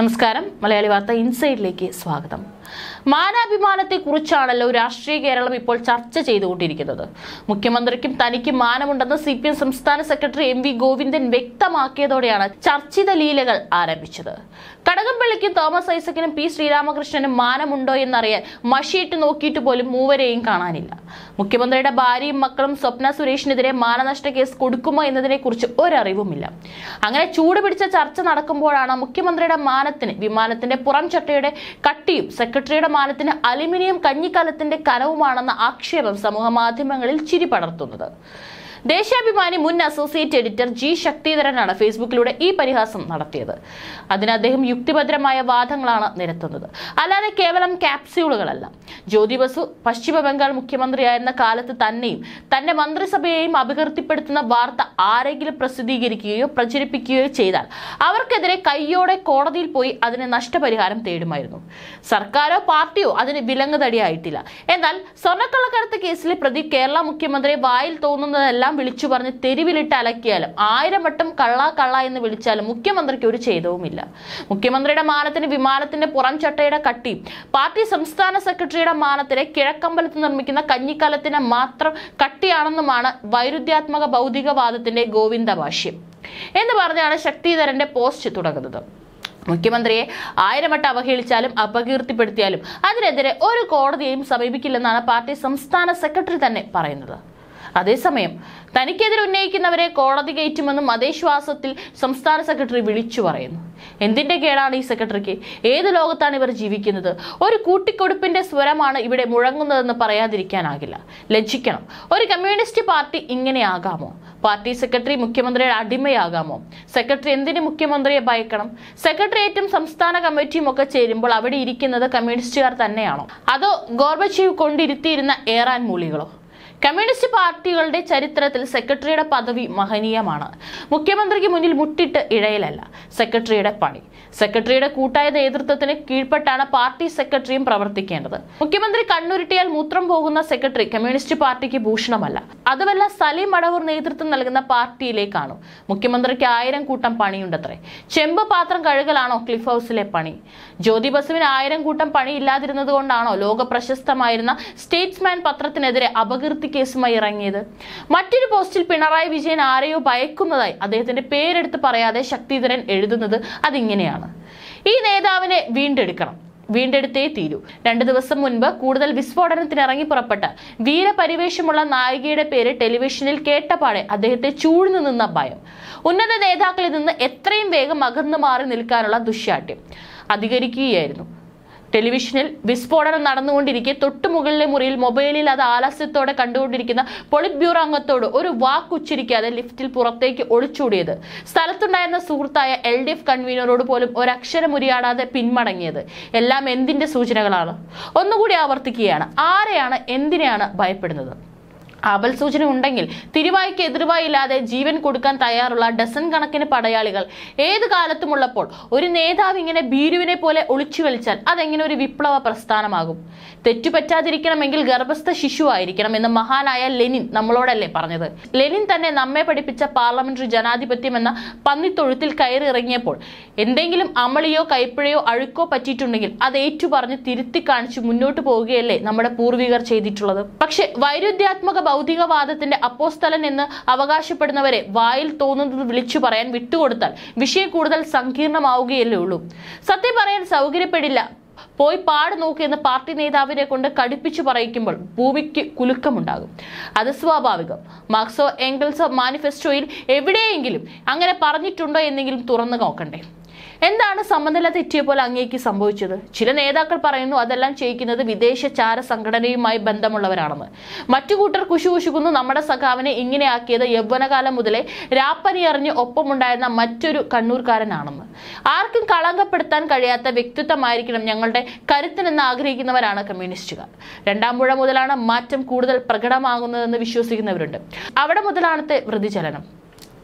നമസ്കാരം മലയാളി വാർത്ത ഇൻസൈഡിലേക്ക് സ്വാഗതം മാനാഭിമാനത്തെ കുറിച്ചാണല്ലോ രാഷ്ട്രീയ കേരളം ഇപ്പോൾ ചർച്ച ചെയ്തുകൊണ്ടിരിക്കുന്നത് മുഖ്യമന്ത്രിക്കും തനിക്ക് മാനമുണ്ടെന്ന് സി പി എം സംസ്ഥാന സെക്രട്ടറി എം വി ഗോവിന്ദൻ വ്യക്തമാക്കിയതോടെയാണ് ചർച്ചിത ലീലകൾ ആരംഭിച്ചത് കടകംപള്ളിക്കും തോമസ് ഐസക്കിനും പി ശ്രീരാമകൃഷ്ണനും മാനമുണ്ടോ എന്നറിയാൻ മഷിയിട്ട് നോക്കിയിട്ട് പോലും മൂവരെയും കാണാനില്ല മുഖ്യമന്ത്രിയുടെ ഭാര്യയും മക്കളും സ്വപ്ന സുരേഷിനെതിരെ മാനനഷ്ട കേസ് കൊടുക്കുമോ എന്നതിനെ കുറിച്ച് ഒരറിവുമില്ല അങ്ങനെ ചൂടുപിടിച്ച ചർച്ച നടക്കുമ്പോഴാണ് മുഖ്യമന്ത്രിയുടെ മാനത്തിന് വിമാനത്തിന്റെ പുറം ചട്ടയുടെ കട്ടിയും സെക്രട്ടറിയുടെ മാനത്തിന് അലുമിനിയം കഞ്ഞിക്കലത്തിന്റെ കനവുമാണെന്ന ആക്ഷേപം സമൂഹ മാധ്യമങ്ങളിൽ ചിരി പടർത്തുന്നത് ദേശാഭിമാനി മുൻ അസോസിയേറ്റ് എഡിറ്റർ ജി ശക്തിധരനാണ് ഫേസ്ബുക്കിലൂടെ ഈ പരിഹാസം നടത്തിയത് അതിന് അദ്ദേഹം യുക്തിഭദ്രമായ വാദങ്ങളാണ് നിരത്തുന്നത് അല്ലാതെ കേവലം ക്യാപ്സ്യൂളുകളല്ല ജ്യോതി ബസു പശ്ചിമ ബംഗാൾ മുഖ്യമന്ത്രിയായിരുന്ന കാലത്ത് തന്നെയും തന്റെ മന്ത്രിസഭയെയും അപകീർത്തിപ്പെടുത്തുന്ന വാർത്ത ആരെങ്കിലും പ്രസിദ്ധീകരിക്കുകയോ പ്രചരിപ്പിക്കുകയോ ചെയ്താൽ അവർക്കെതിരെ കയ്യോടെ കോടതിയിൽ പോയി അതിന് നഷ്ടപരിഹാരം തേടുമായിരുന്നു സർക്കാരോ പാർട്ടിയോ അതിന് വിലങ്ങുതടിയായിട്ടില്ല എന്നാൽ സ്വർണ്ണക്കള്ളക്കടത്ത് കേസിലെ പ്രതി കേരള മുഖ്യമന്ത്രിയെ വായിൽ തോന്നുന്നതെല്ലാം വിളിച്ചു പറഞ്ഞ് തെരുവിലിട്ട് അലക്കിയാലും ആയിരം വട്ടം കള്ള കള്ള എന്ന് വിളിച്ചാലും മുഖ്യമന്ത്രിക്ക് ഒരു ഛേദവുമില്ല മുഖ്യമന്ത്രിയുടെ മാനത്തിന് വിമാനത്തിന്റെ പുറം ചട്ടയുടെ കട്ടിയും പാർട്ടി സംസ്ഥാന സെക്രട്ടറിയുടെ മാനത്തിന് കിഴക്കമ്പലത്ത് നിർമ്മിക്കുന്ന കഞ്ഞിക്കലത്തിന് മാത്രം കട്ടിയാണെന്നുമാണ് വൈരുദ്ധ്യാത്മക ഭൗതികവാദത്തിന്റെ ഗോവിന്ദ ഭാഷ്യം എന്ന് പറഞ്ഞാണ് ശക്തിധരന്റെ പോസ്റ്റ് തുടങ്ങുന്നത് മുഖ്യമന്ത്രിയെ ആയിരം വട്ടം അവഹേളിച്ചാലും അപകീർത്തിപ്പെടുത്തിയാലും അതിനെതിരെ ഒരു കോടതിയെയും സമീപിക്കില്ലെന്നാണ് പാർട്ടി സംസ്ഥാന സെക്രട്ടറി തന്നെ പറയുന്നത് അതേസമയം തനിക്കെതിരെ ഉന്നയിക്കുന്നവരെ കോടതി കയറ്റുമെന്നും അതേ ശ്വാസത്തിൽ സംസ്ഥാന സെക്രട്ടറി വിളിച്ചു പറയുന്നു എന്തിന്റെ കേടാണ് ഈ സെക്രട്ടറിക്ക് ഏത് ലോകത്താണ് ഇവർ ജീവിക്കുന്നത് ഒരു കൂട്ടിക്കൊടുപ്പിന്റെ സ്വരമാണ് ഇവിടെ മുഴങ്ങുന്നതെന്ന് പറയാതിരിക്കാനാകില്ല ലജ്ജിക്കണം ഒരു കമ്മ്യൂണിസ്റ്റ് പാർട്ടി ഇങ്ങനെയാകാമോ പാർട്ടി സെക്രട്ടറി മുഖ്യമന്ത്രിയുടെ അടിമയാകാമോ സെക്രട്ടറി എന്തിന് മുഖ്യമന്ത്രിയെ ഭയക്കണം സെക്രട്ടേറിയറ്റും സംസ്ഥാന കമ്മിറ്റിയും ഒക്കെ ചേരുമ്പോൾ അവിടെ ഇരിക്കുന്നത് കമ്മ്യൂണിസ്റ്റുകാർ തന്നെയാണോ അതോ ഗോർബച്ചീവ് കൊണ്ടിരുത്തിയിരുന്ന ഏറാൻ മൂളികളോ കമ്മ്യൂണിസ്റ്റ് പാർട്ടികളുടെ ചരിത്രത്തിൽ സെക്രട്ടറിയുടെ പദവി മഹനീയമാണ് മുഖ്യമന്ത്രിക്ക് മുന്നിൽ മുട്ടിട്ട് ഇഴയിലല്ല സെക്രട്ടറിയുടെ പണി സെക്രട്ടറിയുടെ കൂട്ടായ നേതൃത്വത്തിന് കീഴ്പ്പെട്ടാണ് പാർട്ടി സെക്രട്ടറിയും പ്രവർത്തിക്കേണ്ടത് മുഖ്യമന്ത്രി കണ്ണുരുട്ടിയാൽ മൂത്രം പോകുന്ന സെക്രട്ടറി കമ്മ്യൂണിസ്റ്റ് പാർട്ടിക്ക് ഭൂഷണമല്ല അതുമല്ല സലീം മടവൂർ നേതൃത്വം നൽകുന്ന പാർട്ടിയിലേക്കാണ് മുഖ്യമന്ത്രിക്ക് ആയിരം കൂട്ടം പണിയുണ്ടത്രേ ചെമ്പ് പാത്രം കഴുകലാണോ ക്ലിഫ് ഹൗസിലെ പണി ജ്യോതി ബസുവിന് ആയിരം കൂട്ടം പണി ഇല്ലാതിരുന്നത് കൊണ്ടാണോ ലോക പ്രശസ്തമായിരുന്ന സ്റ്റേറ്റ്സ്മാൻ പത്രത്തിനെതിരെ അപകീർത്തി കേസുമായി ഇറങ്ങിയത് മറ്റൊരു പോസ്റ്റിൽ പിണറായി വിജയൻ ആരെയോ ഭയക്കുന്നതായി അദ്ദേഹത്തിന്റെ പേരെടുത്ത് പറയാതെ ശക്തിധരൻ എഴുതുന്നത് അതിങ്ങനെയാണ് ഈ നേതാവിനെ വീണ്ടെടുക്കണം വീണ്ടെടുത്തേ തീരൂ രണ്ടു ദിവസം മുൻപ് കൂടുതൽ വിസ്ഫോടനത്തിന് ഇറങ്ങി പുറപ്പെട്ട വീരപരിവേഷമുള്ള നായികയുടെ പേര് ടെലിവിഷനിൽ കേട്ടപാടെ അദ്ദേഹത്തെ ചൂഴ്ന്നു നിന്ന ഭയം ഉന്നത നേതാക്കളിൽ നിന്ന് എത്രയും വേഗം അകന്നു മാറി നിൽക്കാനുള്ള ദുശ്ശാഠ്യം അധികരിക്കുകയായിരുന്നു ടെലിവിഷനിൽ വിസ്ഫോടനം നടന്നുകൊണ്ടിരിക്കെ തൊട്ടുമുകളിലെ മുറിയിൽ മൊബൈലിൽ അത് ആലസ്യത്തോടെ കണ്ടുകൊണ്ടിരിക്കുന്ന പൊളിറ്റ് ബ്യൂറോ അംഗത്തോട് ഒരു വാക്ക് ഉച്ചരിക്കാതെ ലിഫ്റ്റിൽ പുറത്തേക്ക് ഒളിച്ചോടിയത് സ്ഥലത്തുണ്ടായിരുന്ന സുഹൃത്തായ എൽ ഡി എഫ് കൺവീനറോട് പോലും ഒരക്ഷരം ഉരിയാടാതെ പിന്മടങ്ങിയത് എല്ലാം എന്തിന്റെ സൂചനകളാണ് ഒന്നുകൂടി ആവർത്തിക്കുകയാണ് ആരെയാണ് എന്തിനെയാണ് ഭയപ്പെടുന്നത് ആപൽ സൂചന ഉണ്ടെങ്കിൽ തിരുവായ്ക്ക് എതിർവായില്ലാതെ ജീവൻ കൊടുക്കാൻ തയ്യാറുള്ള ഡസൻ കണക്കിന് പടയാളികൾ ഏത് കാലത്തുമുള്ളപ്പോൾ ഒരു നേതാവ് ഇങ്ങനെ ഭീരുവിനെ പോലെ ഒളിച്ചു കളിച്ചാൽ അതെങ്ങനെ ഒരു വിപ്ലവ പ്രസ്ഥാനമാകും തെറ്റുപറ്റാതിരിക്കണമെങ്കിൽ ഗർഭസ്ഥ ശിശു ആയിരിക്കണം എന്ന് മഹാനായ ലെനിൻ നമ്മളോടല്ലേ പറഞ്ഞത് ലെനിൻ തന്നെ നമ്മെ പഠിപ്പിച്ച പാർലമെന്ററി ജനാധിപത്യം എന്ന പന്നിത്തൊഴുത്തിൽ കയറി ഇറങ്ങിയപ്പോൾ എന്തെങ്കിലും അമളിയോ കൈപ്പിഴയോ അഴുക്കോ പറ്റിയിട്ടുണ്ടെങ്കിൽ അത് ഏറ്റുപറഞ്ഞ് തിരുത്തി കാണിച്ച് മുന്നോട്ട് പോവുകയല്ലേ നമ്മുടെ പൂർവികർ ചെയ്തിട്ടുള്ളത് പക്ഷെ വൈരുദ്ധ്യാത്മക ഭൗതികവാദത്തിന്റെ അപ്പോസ്തലൻ എന്ന് അവകാശപ്പെടുന്നവരെ വായിൽ തോന്നുന്നത് വിളിച്ചു പറയാൻ വിട്ടുകൊടുത്താൽ വിഷയം കൂടുതൽ സങ്കീർണമാവുകയല്ലേ ഉള്ളൂ സത്യം പറയാൻ സൗകര്യപ്പെടില്ല പോയി പാട് നോക്കിയെന്ന് പാർട്ടി നേതാവിനെ കൊണ്ട് കടുപ്പിച്ചു പറയിക്കുമ്പോൾ ഭൂമിക്ക് കുലുക്കമുണ്ടാകും അത് സ്വാഭാവികം മാർക്സോ എംഗൽസോ മാനിഫെസ്റ്റോയിൽ എവിടെയെങ്കിലും അങ്ങനെ പറഞ്ഞിട്ടുണ്ടോ എന്നെങ്കിലും തുറന്നു നോക്കണ്ടേ എന്താണ് സമനില തെറ്റിയ പോലെ അങ്ങേക്ക് സംഭവിച്ചത് ചില നേതാക്കൾ പറയുന്നു അതെല്ലാം ചെയ്യിക്കുന്നത് വിദേശ ചാര സംഘടനയുമായി ബന്ധമുള്ളവരാണെന്ന് മറ്റു കൂട്ടർ കുശുകുശുക്കുന്നു നമ്മുടെ സഖാവിനെ ഇങ്ങനെയാക്കിയത് യൗവനകാലം മുതലേ രാപ്പനി അറിഞ്ഞ് ഒപ്പമുണ്ടായിരുന്ന മറ്റൊരു കണ്ണൂർക്കാരനാണെന്ന് ആർക്കും കളങ്കപ്പെടുത്താൻ കഴിയാത്ത വ്യക്തിത്വമായിരിക്കണം ഞങ്ങളുടെ കരുത്തിനെന്ന് ആഗ്രഹിക്കുന്നവരാണ് കമ്മ്യൂണിസ്റ്റുകാർ രണ്ടാം പുഴ മുതലാണ് മാറ്റം കൂടുതൽ പ്രകടമാകുന്നതെന്ന് വിശ്വസിക്കുന്നവരുണ്ട് അവിടെ മുതലാണത്തെ വൃതിചലനം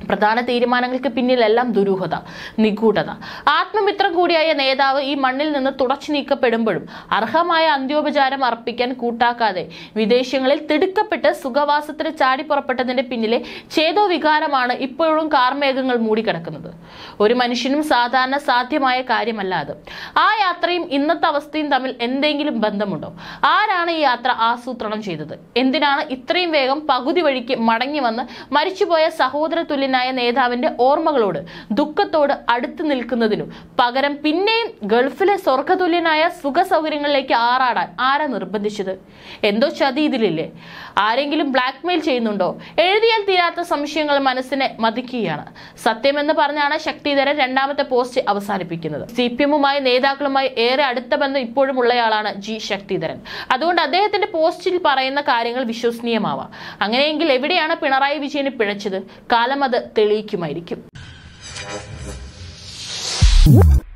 പ്രധാന തീരുമാനങ്ങൾക്ക് പിന്നിലെല്ലാം ദുരൂഹത നിഗൂഢത ആത്മമിത്രം കൂടിയായ നേതാവ് ഈ മണ്ണിൽ നിന്ന് തുടച്ചു നീക്കപ്പെടുമ്പോഴും അർഹമായ അന്ത്യോപചാരം അർപ്പിക്കാൻ കൂട്ടാക്കാതെ വിദേശങ്ങളിൽ തിടുക്കപ്പെട്ട് സുഖവാസത്തിന് ചാടിപ്പുറപ്പെട്ടതിന്റെ പിന്നിലെ ചേതോ വികാരമാണ് ഇപ്പോഴും കാർമേഘങ്ങൾ മൂടിക്കിടക്കുന്നത് ഒരു മനുഷ്യനും സാധാരണ സാധ്യമായ കാര്യമല്ല അത് ആ യാത്രയും ഇന്നത്തെ അവസ്ഥയും തമ്മിൽ എന്തെങ്കിലും ബന്ധമുണ്ടോ ആരാണ് ഈ യാത്ര ആസൂത്രണം ചെയ്തത് എന്തിനാണ് ഇത്രയും വേഗം പകുതി വഴിക്ക് മടങ്ങി വന്ന് മരിച്ചുപോയ സഹോദര തുല്യനായ നേതാവിന്റെ ഓർമ്മകളോട് ദുഃഖത്തോട് അടുത്ത് നിൽക്കുന്നതിനു പകരം പിന്നെയും ഗൾഫിലെ സ്വർഗതുല്യനായ സുഖ സൗകര്യങ്ങളിലേക്ക് ആറാടാൻ ആരാ നിർബന്ധിച്ചത് എന്തോ ചതി ഇതിലില്ലേ ആരെങ്കിലും ബ്ലാക്ക്മെയിൽ ചെയ്യുന്നുണ്ടോ എഴുതിയാൽ തീരാത്ത സംശയങ്ങൾ മനസ്സിനെ മതിക്കുകയാണ് സത്യമെന്ന് പറഞ്ഞാണ് ശക്തിധരൻ രണ്ടാമത്തെ പോസ്റ്റ് അവസാനിപ്പിക്കുന്നത് സി പി എമ്മുമായി നേതാക്കളുമായി ഏറെ അടുത്ത ബന്ധം ഇപ്പോഴും ഉള്ളയാളാണ് ജി ശക്തിധരൻ അതുകൊണ്ട് അദ്ദേഹത്തിന്റെ പോസ്റ്റിൽ പറയുന്ന കാര്യങ്ങൾ വിശ്വസനീയമാവാം അങ്ങനെയെങ്കിൽ എവിടെയാണ് പിണറായി വിജയന് പിഴച്ചത് കാലം അത് തെളിയിക്കുമായിരിക്കും